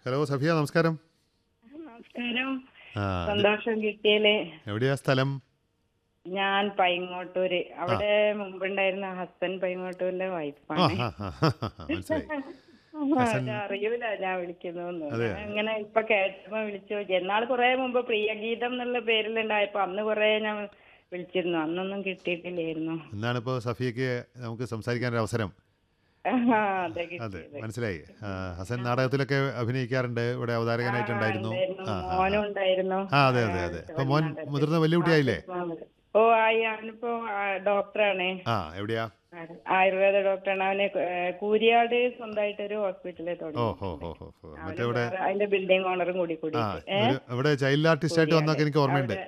Hello Safiya നമസ്കാരം നമസ്കാരം ആ സന്തോഷം കിട്ടിയല് എവിടെയാ സ്ഥലം ഞാൻ പൈങ്ങോട്ടൂര് അവിടെ മുമ്പുണ്ടായിരുന്ന ഹസൻ പൈങ്ങോട്ടൂരിന്റെ ആ വൈഫാണ് ആ, ആ, ആ, മനസ്സിലായി ഹസൻ- അറിയൂല ഞാൻ വിളിക്കുന്നു അതെ. അങ്ങനെ ഇപ്പൊ കേട്ടപ്പോ വിളിച്ചു എന്നാൾ കുറെ മുമ്പ് പ്രിയഗീതം എന്നുള്ള പേരിലുണ്ടായപ്പോ അന്ന് കുറെ ഞാൻ വിളിച്ചിരുന്നു അന്നൊന്നും കിട്ടിയിട്ടില്ലായിരുന്നു എന്നാണ് ഇപ്പോൾ സഫിയക്ക് നമുക്ക് സംസാരിക്കാൻ ഒരു അവസരം ആ, അതെ അതെ കിട്ടിയത് മനസ്സിലായി ആ, ഹസൻ നാടകത്തിലൊക്കെ അഭിനയിക്കാറുണ്ട് ഇവിടെ അവതാരകനായിട്ടുണ്ടായിരുന്നു ഉണ്ടായിരുന്നു. ആ ആ. മോനും ഉണ്ടായിരുന്നു ആ അതെ അതെ അതെ ഇപ്പൊ മോൻ മുതിർന്ന വലിയ കുട്ടിയായില്ലേ ഓ ആയി അവനിപ്പോ ആ, ഡോക്ടറാണ് ആ എവിടെയാ ആയുർവേദ ഡോക്ടറാണ് അവന് ഏ, കൂരിയാട് സ്വന്തമായിട്ട് ഒരു ഹോസ്പിറ്റലിൽ ഓ തുടങ്ങി ഹോ ഹോ ഹോ ഹോ അവന് മറ്റേ ഇവിടെ വേറെ അതിന്റെ ബിൽഡിംഗ് ഓണറും കൂടി കൂടി ആ ഒരു- ഇവിടെ ചൈൽഡ് ആർട്ടിസ്റ്റ് ആയിട്ട് വന്നൊക്കെ എനിക്ക് ഓർമ്മയുണ്ട്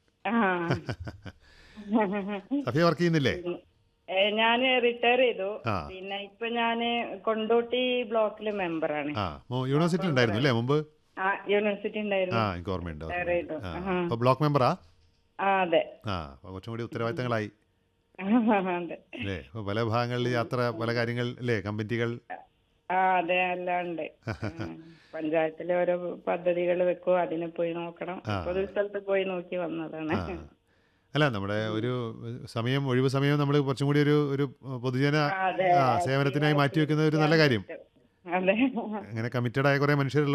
സഫിയ വർക്ക് ചെയ്യുന്നില്ലേ ഞാന് റിട്ടയർ ചെയ്തു ആ. പിന്നെ ഇപ്പൊ ഞാന് കൊണ്ടോട്ടി ബ്ലോക്കിലെ മെമ്പറാണ് ആ യൂണിവേഴ്സിറ്റി ഉണ്ടായിരുന്നു അല്ലേ മുമ്പ് ആ യൂണിവേഴ്സിറ്റി ആ ഉണ്ടായിരുന്നു എനിക്ക് ഓർമ്മയുണ്ട് Retire ഓർമ്മയുണ്ട്. ചെയ്തു. ആ ആഹാ. അപ്പൊ ബ്ലോക്ക് മെമ്പറാ ആ അതെ ആ അപ്പൊ കുറച്ചും കൂടി ഉത്തരവാദിത്തങ്ങളായി അതെ അല്ലേ ഇപ്പൊ പല ഭാഗങ്ങളിൽ യാത്ര പല കാര്യങ്ങൾ അല്ലേ കമ്മിറ്റികൾ ആ അതെ അല്ലാണ്ട് ഉം. പഞ്ചായത്തിലെ ഓരോ പദ്ധതികൾ വെക്കും അതിന് പോയി നോക്കണം ആ. പൊതു സ്ഥലത്ത് പോയി നോക്കി വന്നതാണ് ആ അല്ല നമ്മുടെ ഒരു സമയം ഒഴിവ് സമയം നമ്മൾ കുറച്ചും കൂടി ഒരു ഒരു പൊതുജന ആ, അതെ ആ, സേവനത്തിനായി മാറ്റിവെക്കുന്ന ഒരു നല്ല കാര്യം അതെ അങ്ങനെ കമ്മിറ്റഡ് ആയ കുറെ മനുഷ്യരുള്ള